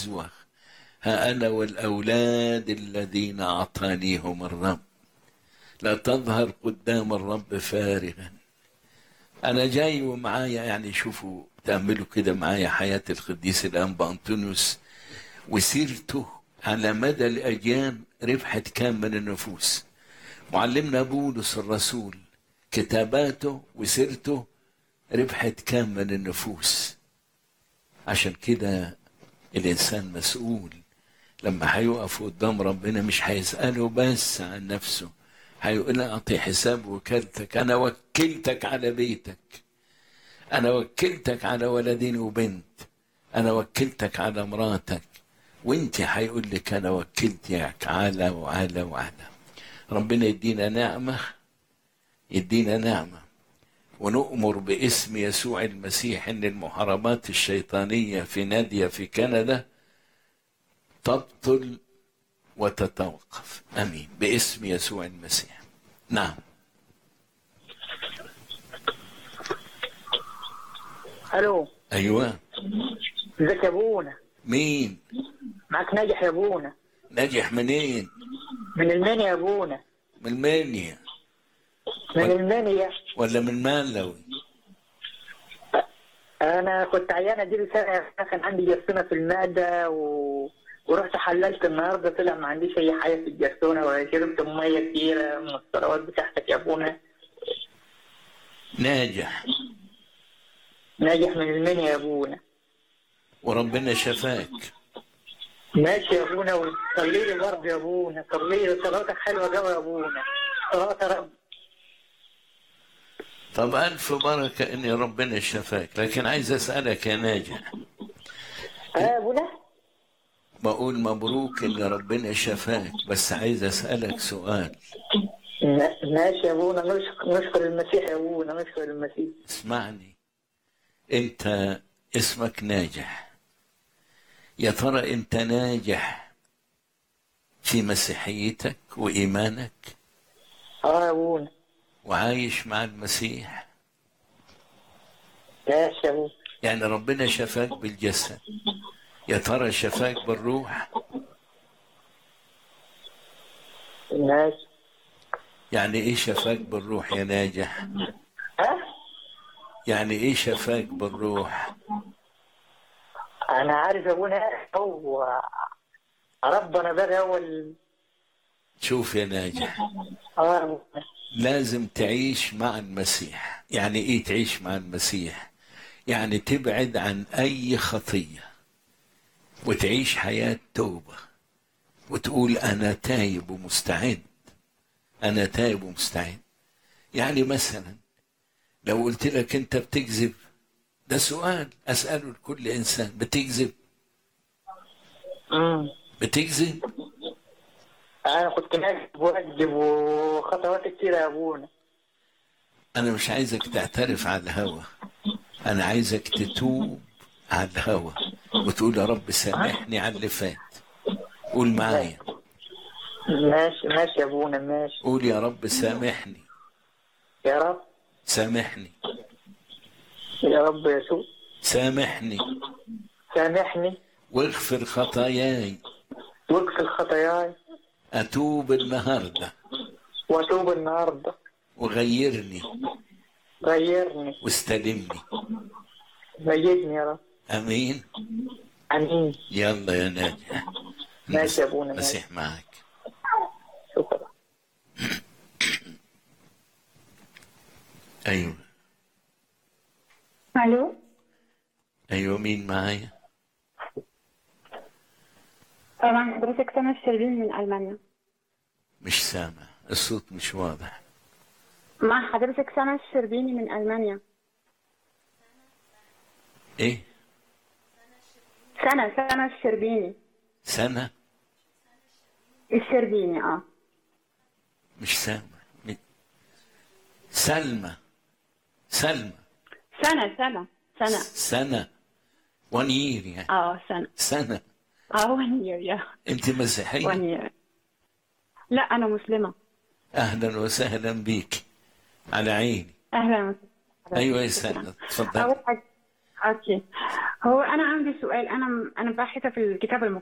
نزوة ها أنا والأولاد الذين أعطانيهم الرب لا تظهر قدام الرب فارغا أنا جاي ومعايا يعني شوفوا تأملوا كده معايا حياة القديس الأنبا أنطونيوس وسيرته على مدى الأجيال ربحت كام من النفوس معلمنا بولس الرسول كتاباته وسيرته ربحت كام من النفوس عشان كده الإنسان مسؤول لما هيقف قدام ربنا مش هيسأله بس عن نفسه هيقول أعطي حساب وكالتك أنا وكلتك على بيتك أنا وكلتك على ولدين وبنت أنا وكلتك على مراتك وانت هيقول لك أنا وكلتك على وعلى وعلى ربنا يدينا نعمة يدينا نعمة ونؤمر باسم يسوع المسيح ان المحاربات الشيطانية في نادية في كندا تبطل وتتوقف امين باسم يسوع المسيح نعم الو ايوه ازيك يا ابونا مين معاك ناجح يا ابونا ناجح منين من المنيا يا ابونا من المانيا من المنيا ولا من مالوي انا كنت عيانه دي سنه كان عندي جرثومه في المعده و... ورحت حللت النهارده طلع ما عنديش اي حاجه في الجرثومه وشربت ميه كتيره من الثروات بتاعتك يا ابونا ناجح ناجح من المنيا يا ابونا وربنا شفاك ماشي يا ابونا وصلي لي برضه يا ابونا صلي لي صلاتك حلوه قوي يا ابونا صلاه رب طب ألف بركة إن ربنا شفاك لكن عايز أسألك يا ناجح اه يا ابونا بقول مبروك إن ربنا شفاك بس عايز أسألك سؤال ما- ماشي يا ابونا نشكر نشكر المسيح يا ابونا نشكر المسيح اسمعني أنت اسمك ناجح يا ترى أنت ناجح في مسيحيتك وإيمانك اه يا ابونا وعايش مع المسيح ماشي يا ابونا يعني ربنا شفاك بالجسد يا ترى شفاك بالروح ماشي يعني ايه شفاك بالروح يا ناجح ها يعني ايه شفاك بالروح انا عارف يا ابونا هو ربنا بقى هو ال... شوف يا ناجح اه يا ابونا لازم تعيش مع المسيح يعني ايه تعيش مع المسيح يعني تبعد عن اي خطيه وتعيش حياه توبه وتقول انا تايب ومستعد انا تايب ومستعد يعني مثلا لو قلت لك انت بتكذب ده سؤال اساله لكل انسان بتكذب امم بتكذب انا كنت ناجح بوجب وخطوات كتيره يا ابونا انا مش عايزك تعترف على الهوى انا عايزك تتوب على الهوى وتقول يا رب سامحني على اللي فات قول معايا ماشي ماشي يا ابونا ماشي قول يا رب سامحني يا رب سامحني يا رب يسوع سامحني سامحني واغفر خطاياي واغفر خطاياي اتوب النهارده واتوب النهارده وغيرني غيرني واستلمني مجدني يا رب امين امين يلا يا ناجح ماشي يا أبونا، ماشي. مسيح معك شكرا ايوه الو ايوه مين معايا طبعا حضرتك سما الشربين من المانيا مش سامع الصوت مش واضح مع حضرتك سما الشربيني من المانيا ايه سنة سنة الشربيني سنه الشربيني اه مش سامع م- سلمى سلمى سنة سنة سنة سنة وان يير يعني اه سنة سنة اه one year يا انت مسيحية one year لا انا مسلمة اهلا وسهلا بيك على عيني اهلا وسهلا ايوه يا سنة اول تفضل حاجة اوكي هو انا عندي سؤال انا انا باحثه في الكتاب المقدس